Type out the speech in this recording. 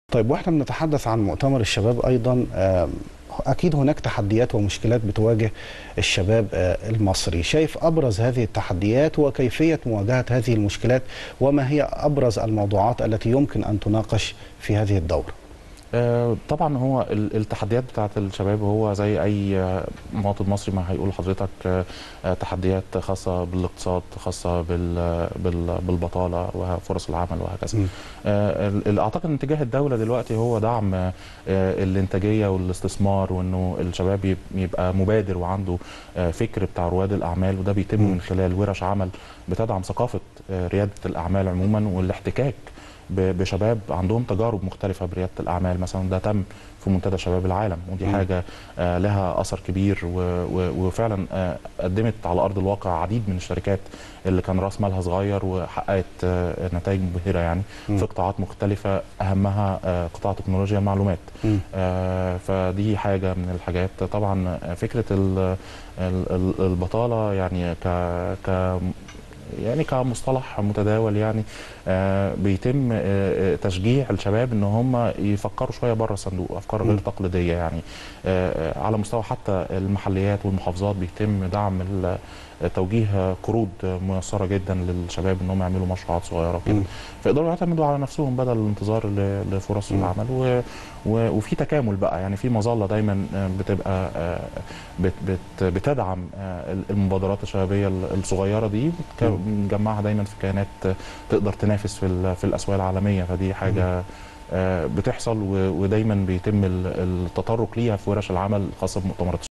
طيب واحنا بنتحدث عن مؤتمر الشباب ايضا آم، اكيد هناك تحديات ومشكلات بتواجه الشباب آه، المصري شايف ابرز هذه التحديات وكيفيه مواجهه هذه المشكلات وما هي ابرز الموضوعات التي يمكن ان تناقش في هذه الدوره آه، طبعا هو ال- التحديات بتاعت الشباب هو زي اي آه، مواطن مصري ما هيقول لحضرتك آه، آه، تحديات خاصه بالاقتصاد خاصه بال- بال- بالبطاله وفرص العمل وهكذا مم. آه، ال- ال- اعتقد ان اتجاه الدوله دلوقتي هو دعم آه، الانتاجيه والاستثمار وانه الشباب يب- يبقى مبادر وعنده آه، فكر بتاع رواد الاعمال وده بيتم مم. من خلال ورش عمل بتدعم ثقافه آه، رياده الاعمال عموما والاحتكاك ب- بشباب عندهم تجارب مختلفه برياده الاعمال مثلا ده تم في منتدى شباب العالم ودي مم. حاجه آه، لها اثر كبير و- و- وفعلا آه، قدمت على ارض الواقع عديد من الشركات اللي كان راس مالها صغير وحققت آه، نتائج مبهره يعني مم. في قطاعات مختلفه اهمها آه، قطاع تكنولوجيا المعلومات مم. آه، فدي حاجه من الحاجات طبعا آه، فكره ال- ال- ال- البطاله يعني ك ك يعني كمصطلح متداول يعني آه، بيتم آه، آه، تشجيع الشباب ان هم يفكروا شويه بره الصندوق افكار غير م. تقليديه يعني آه، آه، على مستوى حتى المحليات والمحافظات بيتم دعم ال- توجيه قروض ميسره جدا للشباب ان هم يعملوا مشروعات صغيره كده مم. فيقدروا يعتمدوا على نفسهم بدل الانتظار ل- لفرص مم. العمل و و وفي تكامل بقى يعني في مظله دايما آه، بتبقى آه، بت بت بتدعم آه، المبادرات الشبابيه الصغيره دي بتك- مم. بنجمعها دايما في كيانات تقدر تنافس في ال- في الاسواق العالميه فدي حاجه آه، بتحصل و- ودايما بيتم ال- التطرق ليها في ورش العمل الخاصه بمؤتمرات